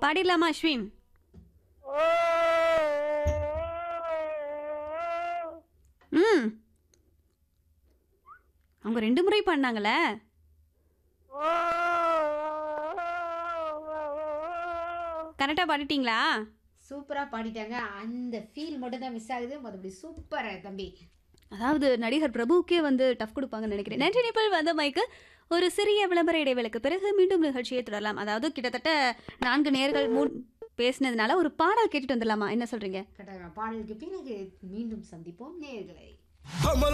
பாடிடலாமா அஸ்வின் ம் அவங்க ரெண்டு முறை பாடினாங்களே கரெக்டாக பாடிட்டீங்களா சூப்பரா பாடிட்டாங்க அந்த ஃபீல் மட்டும் தான் மிஸ் ஆகுது மற்றபடி சூப்பர் தம்பி அதாவது நடிகர் பிரபுவுக்கே வந்து டஃப் கொடுப்பாங்கன்னு நினைக்கிறேன் நன்றி நிபிள் வந்த மைக்கு ஒரு சிறிய விளம்பர இடைவேளைக்கு பிறகு மீண்டும் நிகழ்ச்சியை தொடரலாம் அதாவது கிட்டத்தட்ட நான்கு நேர்கள் மூ பேசினதுனால ஒரு பாடல் கேட்டுட்டு வந்துடலாமா என்ன சொல்றீங்க கட்டாயம் பாடலுக்கு பிறகு மீண்டும் சந்திப்போம் நேர்களை அமல்